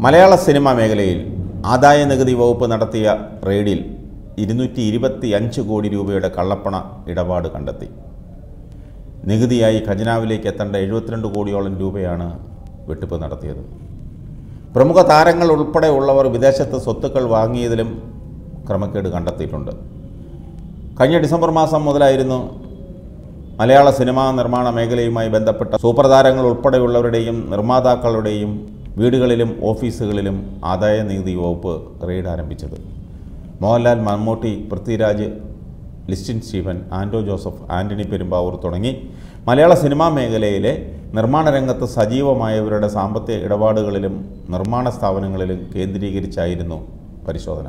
മലയാള സിനിമാ മേഖലയിൽ ആദായ നികുതി വകുപ്പ് നടത്തിയ റെയ്ഡിൽ ഇരുന്നൂറ്റി ഇരുപത്തി അഞ്ച് കോടി രൂപയുടെ കള്ളപ്പണ ഇടപാട് കണ്ടെത്തി നികുതിയായി ഖജനാവിലേക്ക് എത്തേണ്ട എഴുപത്തിരണ്ട് കോടിയോളം രൂപയാണ് വെട്ടിപ്പ് നടത്തിയത് പ്രമുഖ താരങ്ങൾ ഉൾപ്പെടെ ഉള്ളവർ വിദേശത്ത് സ്വത്തുക്കൾ വാങ്ങിയതിലും ക്രമക്കേട് കണ്ടെത്തിയിട്ടുണ്ട് കഴിഞ്ഞ ഡിസംബർ മാസം മുതലായിരുന്നു മലയാള സിനിമാ നിർമ്മാണ മേഖലയുമായി ബന്ധപ്പെട്ട സൂപ്പർ താരങ്ങൾ ഉൾപ്പെടെയുള്ളവരുടെയും നിർമ്മാതാക്കളുടെയും വീടുകളിലും ഓഫീസുകളിലും ആദായ നികുതി വകുപ്പ് റെയ്ഡ് ആരംഭിച്ചത് മോഹൻലാൽ മമ്മൂട്ടി പൃഥ്വിരാജ് ലിസ്റ്റിൻ സ്റ്റീഫൻ ആൻഡോ ജോസഫ് ആൻ്റണി പെരുമ്പാവൂർ തുടങ്ങി മലയാള സിനിമാ മേഖലയിലെ നിർമ്മാണ രംഗത്ത് സജീവമായവരുടെ സാമ്പത്തിക ഇടപാടുകളിലും നിർമ്മാണ സ്ഥാപനങ്ങളിലും കേന്ദ്രീകരിച്ചായിരുന്നു പരിശോധന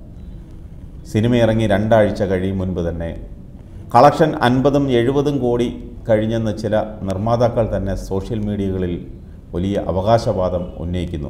സിനിമ ഇറങ്ങി രണ്ടാഴ്ച കഴിയും മുൻപ് തന്നെ കളക്ഷൻ അൻപതും എഴുപതും കോടി കഴിഞ്ഞെന്ന് ചില നിർമ്മാതാക്കൾ തന്നെ സോഷ്യൽ മീഡിയകളിൽ വലിയ അവകാശവാദം ഉന്നയിക്കുന്നു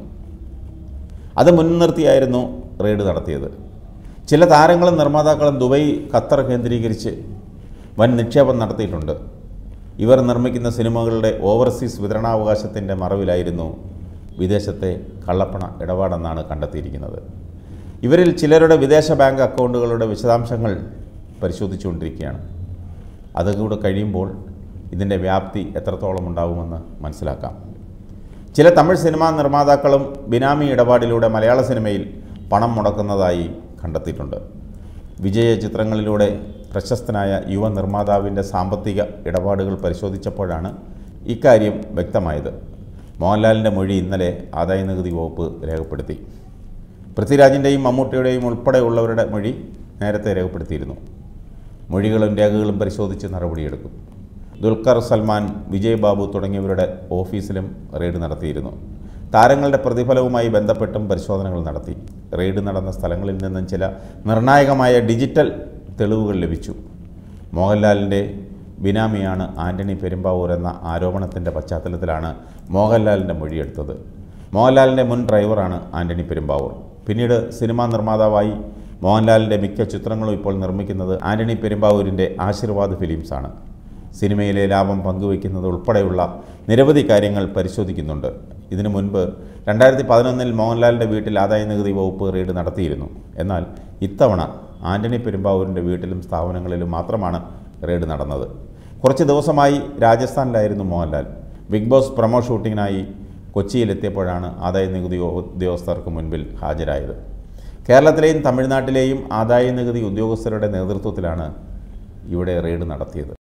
അത് മുൻനിർത്തിയായിരുന്നു റെയ്ഡ് നടത്തിയത് ചില താരങ്ങളും നിർമ്മാതാക്കളും ദുബൈ ഖത്തർ കേന്ദ്രീകരിച്ച് വൻ നിക്ഷേപം നടത്തിയിട്ടുണ്ട് ഇവർ നിർമ്മിക്കുന്ന സിനിമകളുടെ ഓവർസീസ് വിതരണാവകാശത്തിൻ്റെ മറവിലായിരുന്നു വിദേശത്തെ കള്ളപ്പണ ഇടപാടെന്നാണ് കണ്ടെത്തിയിരിക്കുന്നത് ഇവരിൽ ചിലരുടെ വിദേശ ബാങ്ക് അക്കൗണ്ടുകളുടെ വിശദാംശങ്ങൾ പരിശോധിച്ചുകൊണ്ടിരിക്കുകയാണ് അതുകൂടെ കഴിയുമ്പോൾ ഇതിൻ്റെ വ്യാപ്തി എത്രത്തോളം ഉണ്ടാകുമെന്ന് മനസ്സിലാക്കാം ചില തമിഴ് സിനിമാ നിർമ്മാതാക്കളും ബിനാമി ഇടപാടിലൂടെ മലയാള സിനിമയിൽ പണം മുടക്കുന്നതായി കണ്ടെത്തിയിട്ടുണ്ട് വിജയ ചിത്രങ്ങളിലൂടെ പ്രശസ്തനായ യുവ നിർമ്മാതാവിൻ്റെ സാമ്പത്തിക ഇടപാടുകൾ പരിശോധിച്ചപ്പോഴാണ് ഇക്കാര്യം വ്യക്തമായത് മോഹൻലാലിൻ്റെ മൊഴി ഇന്നലെ ആദായനികുതി വകുപ്പ് രേഖപ്പെടുത്തി പൃഥ്വിരാജിൻ്റെയും മമ്മൂട്ടിയുടെയും ഉൾപ്പെടെയുള്ളവരുടെ മൊഴി നേരത്തെ രേഖപ്പെടുത്തിയിരുന്നു മൊഴികളും രേഖകളും പരിശോധിച്ച് നടപടിയെടുക്കും ദുൽഖർ സൽമാൻ വിജയ് ബാബു തുടങ്ങിയവരുടെ ഓഫീസിലും റെയ്ഡ് നടത്തിയിരുന്നു താരങ്ങളുടെ പ്രതിഫലവുമായി ബന്ധപ്പെട്ടും പരിശോധനകൾ നടത്തി റെയ്ഡ് നടന്ന സ്ഥലങ്ങളിൽ നിന്നും ചില നിർണായകമായ ഡിജിറ്റൽ തെളിവുകൾ ലഭിച്ചു മോഹൻലാലിൻ്റെ ബിനാമിയാണ് ആൻ്റണി പെരുമ്പാവൂർ എന്ന ആരോപണത്തിൻ്റെ പശ്ചാത്തലത്തിലാണ് മോഹൻലാലിൻ്റെ മൊഴിയെടുത്തത് മോഹൻലാലിൻ്റെ മുൻ ഡ്രൈവറാണ് ആൻ്റണി പെരുമ്പാവൂർ പിന്നീട് സിനിമാ നിർമ്മാതാവായി മോഹൻലാലിൻ്റെ മിക്ക ചിത്രങ്ങളും ഇപ്പോൾ നിർമ്മിക്കുന്നത് ആൻ്റണി പെരുമ്പാവൂരിൻ്റെ ആശീർവാദ് ഫിലിംസാണ് സിനിമയിലെ ലാഭം പങ്കുവയ്ക്കുന്നത് ഉൾപ്പെടെയുള്ള നിരവധി കാര്യങ്ങൾ പരിശോധിക്കുന്നുണ്ട് ഇതിനു മുൻപ് രണ്ടായിരത്തി പതിനൊന്നിൽ മോഹൻലാലിൻ്റെ വീട്ടിൽ ആദായ നികുതി വകുപ്പ് റെയ്ഡ് നടത്തിയിരുന്നു എന്നാൽ ഇത്തവണ ആൻ്റണി പെരുമ്പാവൂരിൻ്റെ വീട്ടിലും സ്ഥാപനങ്ങളിലും മാത്രമാണ് റെയ്ഡ് നടന്നത് കുറച്ച് ദിവസമായി രാജസ്ഥാനിലായിരുന്നു മോഹൻലാൽ ബിഗ് ബോസ് പ്രൊമോ ഷൂട്ടിങ്ങിനായി കൊച്ചിയിലെത്തിയപ്പോഴാണ് ആദായ നികുതി ഉദ്യോഗസ്ഥർക്ക് മുൻപിൽ ഹാജരായത് കേരളത്തിലെയും തമിഴ്നാട്ടിലെയും ആദായ നികുതി ഉദ്യോഗസ്ഥരുടെ നേതൃത്വത്തിലാണ് ഇവിടെ റെയ്ഡ് നടത്തിയത്